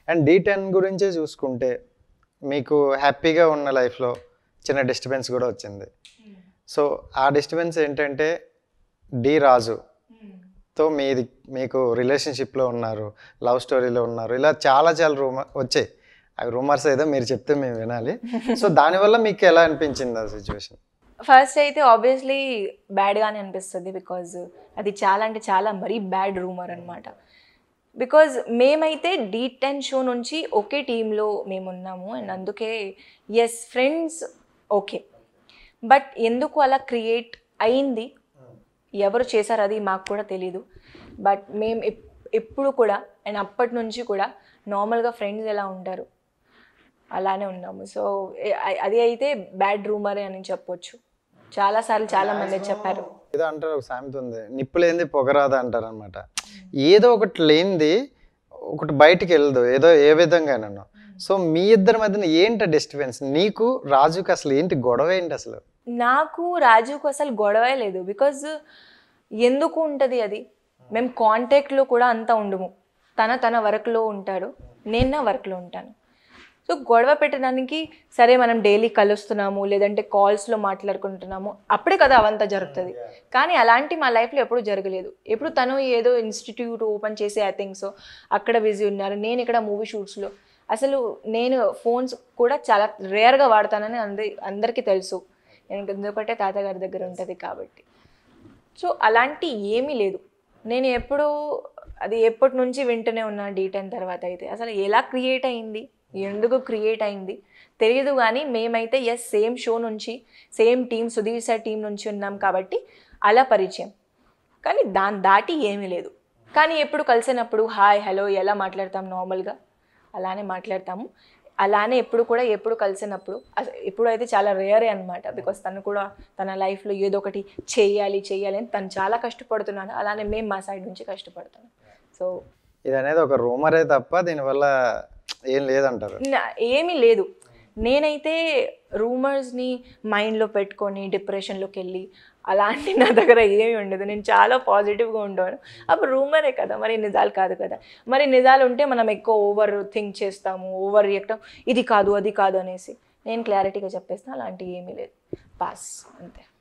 and D ten గురించే చూసుకుంటే మీకు హ్యాపీగా ఉన్న లైఫ్లో చిన్న డిస్టర్బెన్స్ కూడా వచ్చింది సో ఆ డిస్టర్బెన్స్ ఏంటంటే డి రాజు తో మీది మీకు రిలేషన్షిప్లో ఉన్నారు లవ్ స్టోరీలో ఉన్నారు ఇలా చాలా చాలా రూమర్ వచ్చాయి అవి రూమర్స్ ఏదో మీరు చెప్తే మేము వినాలి సో దానివల్ల మీకు ఎలా అనిపించింది ఆ సిచ్యువేషన్ ఫస్ట్ అయితే ఆబ్వియస్లీ బ్యాడ్గానే అనిపిస్తుంది బికాజ్ అది చాలా అంటే చాలా మరీ బ్యాడ్ రూమర్ అనమాట బికాజ్ మేమైతే డీ టెన్ షో నుంచి ఒకే టీంలో మేము ఉన్నాము అండ్ అందుకే ఎస్ ఫ్రెండ్స్ ఓకే బట్ ఎందుకు అలా క్రియేట్ అయింది ఎవరు చేశారు అది మాకు కూడా తెలీదు బట్ మేము ఎప్- ఎప్పుడు కూడా అండ్ అప్పటి నుంచి కూడా నార్మల్గా ఫ్రెండ్స్ ఎలా ఉంటారు అలానే ఉన్నాము సో ఏ- అ- అది అయితే బ్యాడ్ రూమరే అని చెప్పొచ్చు చాలాసార్లు చాలా మంది చెప్పారు ఏదో అంటారు ఒక సామెత ఉంది నిప్పు లేనిది పొగరాదు అంటారు అనమాట ఏదో ఒకటి లేనిది ఒకటి బయటికి వెళ్ళదు ఏదో ఏ విధంగా నన్ను సో మీ ఇద్దరి మధ్యన ఏంటి డిస్టర్బెన్స్ నీకు రాజుకి అసలు ఏంటి గొడవ ఏంటి అసలు నాకు రాజుకు అసలు గొడవే లేదు బికాజ్ ఎందుకు ఉంటుంది అది మేము కాంటాక్ట్లో కూడా అంతా ఉండము తన తన వర్క్లో ఉంటాడు నేను నా వర్క్లో ఉంటాను సో గొడవ పెట్టడానికి సరే మనం డైలీ కలుస్తున్నాము లేదంటే కాల్స్లో మాట్లాడుకుంటున్నాము అప్పుడే కదా అవంతా జరుగుతుంది కానీ అలాంటి మా లైఫ్లో ఎప్పుడూ జరగలేదు ఎప్పుడు తను ఏదో ఇన్స్టిట్యూట్ ఓపెన్ చేసి ఐ థింక్ సో అక్కడ బిజీ ఉన్నారు నేను ఇక్కడ మూవీ షూట్స్లో అసలు నేను ఫోన్స్ కూడా చాలా రేర్గా వాడతానని అందరి అందరికీ తెలుసు నేను ఎందుకంటే తాతగారి దగ్గర ఉంటుంది కాబట్టి సో అలాంటి ఏమీ లేదు నేను ఎప్పుడు అది ఎప్పటి నుంచి వింటూనే ఉన్నా డీ టెన్ తర్వాత అయితే అసలు ఎలా క్రియేట్ అయింది ఎందుకు క్రియేట్ అయింది తెలియదు కానీ మేమైతే ఎస్ సేమ్ షో నుంచి same team Sudheer sir team నుంచి ఉన్నాం కాబట్టి అలా పరిచయం కానీ దాన్ని దాటి ఏమీ లేదు కానీ ఎప్పుడు కలిసినప్పుడు హాయ్ హలో ఎలా మాట్లాడతాం నార్మల్గా అలానే మాట్లాడతాము అలానే ఎప్పుడు కూడా ఎప్పుడు కలిసినప్పుడు అస- ఇప్పుడు అయితే చాలా రేరే అనమాట బికాస్ తను కూడా తన లైఫ్లో ఏదో ఒకటి చేయాలి చేయాలి అని తను చాలా కష్టపడుతున్నాడు అలానే మేము మా సైడ్ నుంచి కష్టపడుతున్నాం సో ఇది అనేది ఒక రూమరే తప్ప దీనివల్ల ఏం లేదంటారు నా- ఏమీ లేదు నేనైతే రూమర్స్ని మైండ్లో పెట్టుకొని డిప్రెషన్లోకి వెళ్ళి అలాంటి నా దగ్గర ఏమీ ఉండదు నేను చాలా పాజిటివ్గా ఉంటాను అప్పుడు రూమరే కదా మరి నిజాలు కాదు కదా మరి నిజాలు ఉంటే మనం ఎక్కువ ఓవర్ థింక్ చేస్తాము ఓవర్ రియాక్ట్ ఇది కాదు అది కాదు అనేసి నేను క్లారిటీగా చెప్పేస్తాను అలాంటివి ఏమీ లేదు పాస్ అంతే